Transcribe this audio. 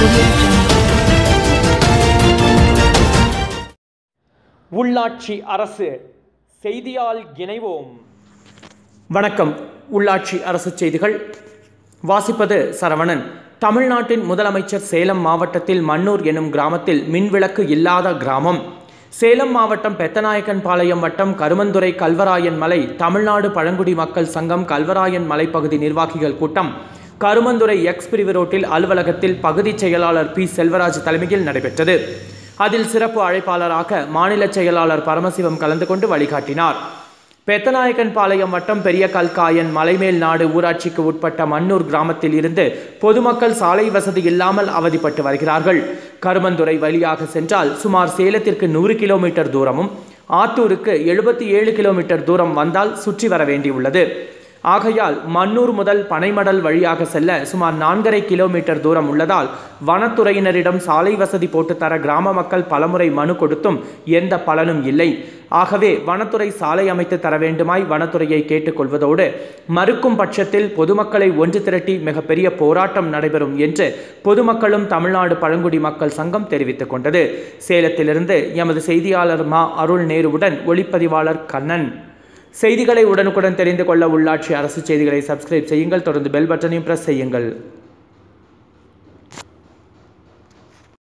Audio Jungle. உள்ளாட்சி அரசு செய்தியால் இணைவோம் வணக்கம் உள்ளாட்சி அரசு செய்திகள் வாசிப்பது சரவணன் தமிழ்நாட்டின் முதலமைச்சர் சேலம் மாவட்டத்தில் மன்னூர் எனும் கிராமத்தில் மின்விளக்கு இல்லாத கிராமம் சேலம் மாவட்டம் பெத்தநாயக்கன் பாளையம் வட்டம் கருமந்துறை கல்வராயன் மலை தமிழ்நாடு பழங்குடி மக்கள் சங்கம் கல்வராயன் மலைப்பகுதி நிர்வாகிகள் கூட்டம் கருமந்துறை எக்ஸ் பிரிவு ரோட்டில் அலுவலகத்தில் பகுதி செயலாளர் பி செல்வராஜ் தலைமையில் நடைபெற்றது அதில் சிறப்பு அழைப்பாளராக மாநில செயலாளர் பரமசிவம் கலந்து கொண்டு வழிகாட்டினார் பெத்தநாயக்கன் பாளையம் வட்டம் பெரிய கல்காயன் மலைமேல் நாடு ஊராட்சிக்கு உட்பட்ட மன்னூர் கிராமத்தில் இருந்து பொதுமக்கள் சாலை வசதி இல்லாமல் அவதிப்பட்டு வருகிறார்கள் கருமந்துறை வழியாக சென்றால் சுமார் சேலத்திற்கு நூறு கிலோமீட்டர் தூரமும் ஆத்தூருக்கு எழுபத்தி ஏழு கிலோமீட்டர் தூரம் வந்தால் சுற்றி வர வேண்டியுள்ளது ஆகையால் மன்னூர் முதல் பனைமடல் வழியாக செல்ல சுமார் நான்கரை கிலோமீட்டர் தூரம் உள்ளதால் வனத்துறையினரிடம் சாலை வசதி போட்டு தர கிராம மக்கள் பலமுறை மனு கொடுத்தும் எந்த பலனும் இல்லை ஆகவே வனத்துறை சாலை அமைத்து தர வேண்டுமாய் வனத்துறையை கேட்டுக்கொள்வதோடு மறுக்கும் பட்சத்தில் பொதுமக்களை ஒன்று திரட்டி மிகப்பெரிய போராட்டம் நடைபெறும் என்று பொதுமக்களும் தமிழ்நாடு பழங்குடி மக்கள் சங்கம் தெரிவித்துக் கொண்டது சேலத்திலிருந்து எமது செய்தியாளர் மா அருள் நேருவுடன் ஒளிப்பதிவாளர் கண்ணன் செய்திகளை உடனுக்குடன் தெரிந்து கொள்ள உள்ளாட்சி அரசு செய்திகளை சப்ஸ்கிரைப் செய்யுங்கள் தொடர்ந்து பெல் பட்டனையும் பிரஸ் செய்யுங்கள்